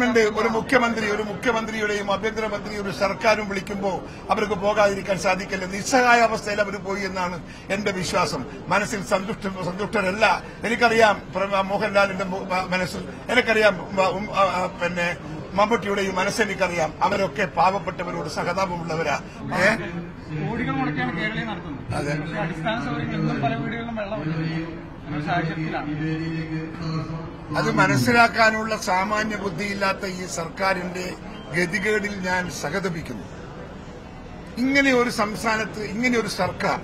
Government ഒരു മുഖ്യമന്ത്രി ഒരു മുഖ്യമന്ത്രിയുടെയും ആഭ്യന്തരമന്ത്രി ഒരു സർക്കാരും വിളിക്കുമ്പോൾ അവർക്ക് പോകാതിരിക്കാൻ സാധിക്കില്ല നിസ്സഹായ അവസ്ഥയിൽ അവർ പോയി എന്നാണ് എന്റെ വിശ്വാസം മനസ്സിൽ സന്തുഷ്ട സന്തുഷ്ടരല്ല എനിക്കറിയാം പ്ര- മോഹൻലാലിന്റെ മു- മനസ്സിൽ എനിക്കറിയാം ഉം, ഉം, ആ, ആ, പിന്നെ മമ്മൂട്ടിയുടെയും മനസ്സെനിക്കറിയാം അവരൊക്കെ പാവപ്പെട്ടവരോട് സഹതാപമുള്ളവരാ ഏ കോടികൾ മുടക്കിയാണ് കേരളീയം നടത്തുന്നത് അതെ. പക്ഷേ അടിസ്ഥാന സൗകര്യങ്ങൾ ഇന്നും പല വീടുകളിലും വെള്ളമില്ല അങ്ങനെ ഒരു സാഹചര്യത്തിലാണ് അത് മനസ്സിലാക്കാനുള്ള സാമാന്യ ബുദ്ധിയില്ലാത്ത ഈ സർക്കാരിന്റെ ഗതികേടിൽ ഞാൻ സഹതപിക്കുന്നു ഇങ്ങനെ ഒരു സംസ്ഥാനത്ത് ഇങ്ങനെ ഒരു സർക്കാർ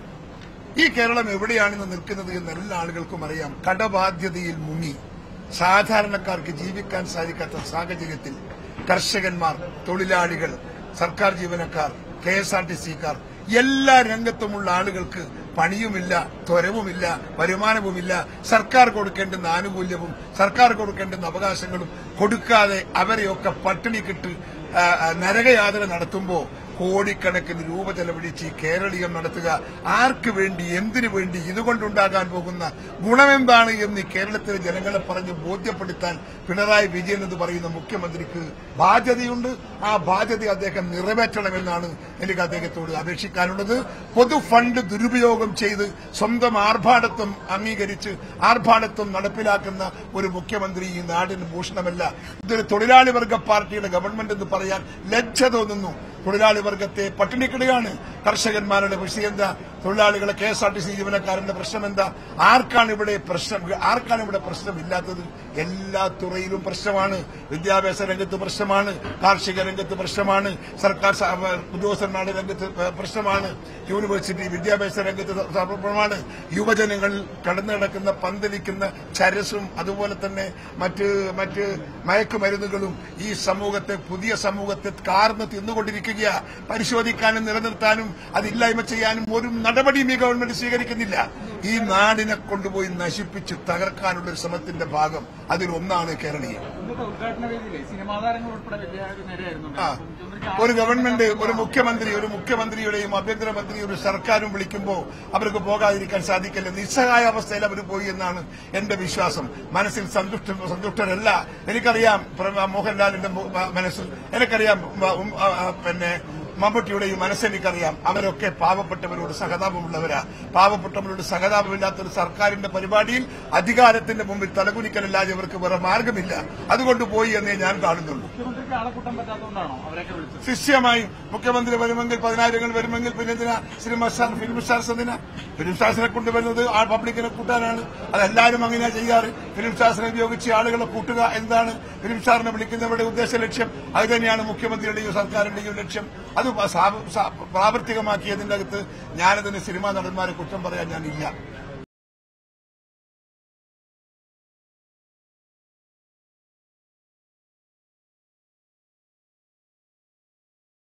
ഈ കേരളം എവിടെയാണെന്ന് നിൽക്കുന്നത് എന്ന് എല്ലാ ആളുകൾക്കും അറിയാം കടബാധ്യതയിൽ മുങ്ങി സാധാരണക്കാർക്ക് ജീവിക്കാൻ സാധിക്കാത്ത സാഹചര്യത്തിൽ കർഷകന്മാർ തൊഴിലാളികൾ സർക്കാർ ജീവനക്കാർ കെ എസ് ആർ ടി സിക്കാർ എല്ലാ രംഗത്തുമുള്ള ആളുകൾക്ക് പണിയുമില്ല ത്വരവുമില്ല വരുമാനവുമില്ല സർക്കാർ കൊടുക്കേണ്ടുന്ന ആനുകൂല്യവും സർക്കാർ കൊടുക്കേണ്ടുന്ന അവകാശങ്ങളും കൊടുക്കാതെ അവരെയൊക്കെ പട്ടിണിക്കിട്ട് ആ, ആ, നരകയാതന നടത്തുമ്പോൾ കോടിക്കണക്കിന് രൂപ ചെലവഴിച്ച് ഈ കേരളീയം നടത്തുക ആർക്ക് വേണ്ടി എന്തിനു വേണ്ടി ഇതുകൊണ്ടുണ്ടാകാൻ പോകുന്ന ഗുണമെന്താണ് എന്ന് ഈ കേരളത്തിലെ ജനങ്ങളെ പറഞ്ഞ് ബോധ്യപ്പെടുത്താൻ പിണറായി വിജയൻ എന്ന് പറയുന്ന മുഖ്യമന്ത്രിക്ക് ബാധ്യതയുണ്ട് ആ ബാധ്യത അദ്ദേഹം നിറവേറ്റണമെന്നാണ് എനിക്ക് അദ്ദേഹത്തോട് അപേക്ഷിക്കാനുള്ളത് പൊതു ഫണ്ട് ദുരുപയോഗം ചെയ്ത് സ്വന്തം ആർഭാടത്വം അംഗീകരിച്ച് ആർഭാടത്വം നടപ്പിലാക്കുന്ന ഒരു മുഖ്യമന്ത്രി ഈ നാടിന് ഭൂഷണമല്ല ഇതൊരു തൊഴിലാളി വർഗ പാർട്ടിയുടെ ഗവൺമെന്റ് എന്ന് പറയാൻ ലജ്ജ തോന്നുന്നു തൊഴിലാളി വർഗത്തെ പട്ടിണിക്കിടുകയാണ് കർഷകന്മാരുടെ വിഷയം എന്താ തൊഴിലാളികളെ K S R T C ജീവനക്കാരന്റെ പ്രശ്നം എന്താ ആർക്കാണ് ഇവിടെ പ്രശ്നം ആർക്കാണ് ഇവിടെ പ്രശ്നമില്ലാത്തത് എല്ലാ തുറയിലും പ്രശ്നമാണ് വിദ്യാഭ്യാസ രംഗത്ത് പ്രശ്നമാണ് കാർഷിക രംഗത്ത് പ്രശ്നമാണ് സർക്കാർ സ- ഉദ്യോഗസ്ഥന്മാരുടെ രംഗത്ത് പ്രശ്നമാണ് യൂണിവേഴ്സിറ്റി വിദ്യാഭ്യാസ രംഗത്ത് പ്രശ്നമാണ് യുവജനങ്ങൾ കടന്നു കിടക്കുന്ന പന്തലിക്കുന്ന ചരസും അതുപോലെ തന്നെ മറ്റ് മറ്റ് മയക്കുമരുന്നുകളും ഈ സമൂഹത്തെ പുതിയ സമൂഹത്തെ കാർന്ന് തിന്നുകൊണ്ടിരിക്കുക പരിശോധിക്കാനും നിലനിർത്താനും അതില്ലായ്മ ചെയ്യാനും ഒരു നടപടിയും ഈ ഗവൺമെന്റ് സ്വീകരിക്കുന്നില്ല ഈ നാടിനെ കൊണ്ടുപോയി നശിപ്പിച്ച് തകർക്കാനുള്ള ഒരു ശ്രമത്തിന്റെ ഭാഗം അതിലൊന്നാണ് കേരളീയം ഇന്നത്തെ ഉദ്ഘാടന വേദിയിലെ സിനിമാ താരങ്ങൾ ഉൾപ്പെടെ വലിയ ഒരു നിരയായിരുന്നു ആ. ഒരു ഗവൺമെന്റ് ഒരു മുഖ്യമന്ത്രി ഒരു മുഖ്യമന്ത്രിയുടെയും ആഭ്യന്തരമന്ത്രി ഒരു സർക്കാരും വിളിക്കുമ്പോൾ അവർക്ക് പോകാതിരിക്കാൻ സാധിക്കില്ല നിസ്സഹായ അവസ്ഥയിൽ അവർ പോയി എന്നാണ് എന്റെ വിശ്വാസം മനസ്സിൽ സന്തുഷ്ട സന്തുഷ്ടരല്ല എനിക്കറിയാം പ്ര- മോഹൻലാലിന്റെ മു- മനസ്സിൽ എനിക്കറിയാം ഉം, ആ, ആ, പിന്നെ മമ്മൂട്ടിയുടെയും മനസ്സെനിക്കറിയാം അവരൊക്കെ പാവപ്പെട്ടവരോട് സഹതാപമുള്ളവരാ പാവപ്പെട്ടവരോട് സഹതാപമില്ലാത്ത ഒരു സർക്കാരിന്റെ പരിപാടിയിൽ അധികാരത്തിന്റെ മുമ്പിൽ തലകുനിക്കലല്ലാതെ ഇവർക്ക് വേറെ മാർഗമില്ല അതുകൊണ്ട് പോയി എന്നേ ഞാൻ കാണുന്നുള്ളൂ മുഖ്യമന്ത്രിക്ക് ആളെ കൂട്ടാൻ പറ്റാത്തതുകൊണ്ടാണോ അവരൊക്കെ വിളിച്ചത് ശിഷ്യമായി മുഖ്യമന്ത്രി വരുമെങ്കിൽ പതിനായിരങ്ങൾ വരുമെങ്കിൽ പിന്നെ എന്തിനാ സിനിമ സ്റ്റാർ ഫിലിം സ്റ്റാർസ് എന്തിനാ ഫിലിം സ്റ്റാർസിനെ കൊണ്ടുവരുന്നത് ആ പബ്ലിക്കിനെ കൂട്ടാനാണ് അതെല്ലാവരും അങ്ങനെയാ ചെയ്യാറ് ഫിലിം സ്റ്റാർസിനെ ഉപയോഗിച്ച് ആളുകളെ കൂട്ടുക എന്താണ് ഫിലിം സ്റ്റാറിനെ വിളിക്കുന്നവരുടെ ഉദ്ദേശ ലക്ഷ്യം അത് തന്നെയാണ് മുഖ്യമന്ത്രിയുടെയും സർക്കാരിന്റെയും ലക്ഷ്യം അത് സാ- സാ- പ്രാവർത്തികമാക്കിയതിന്റെ അകത്ത് ഞാനതിന് സിനിമാ നടന്മാരെ കുറ്റം പറയാൻ ഞാനില്ല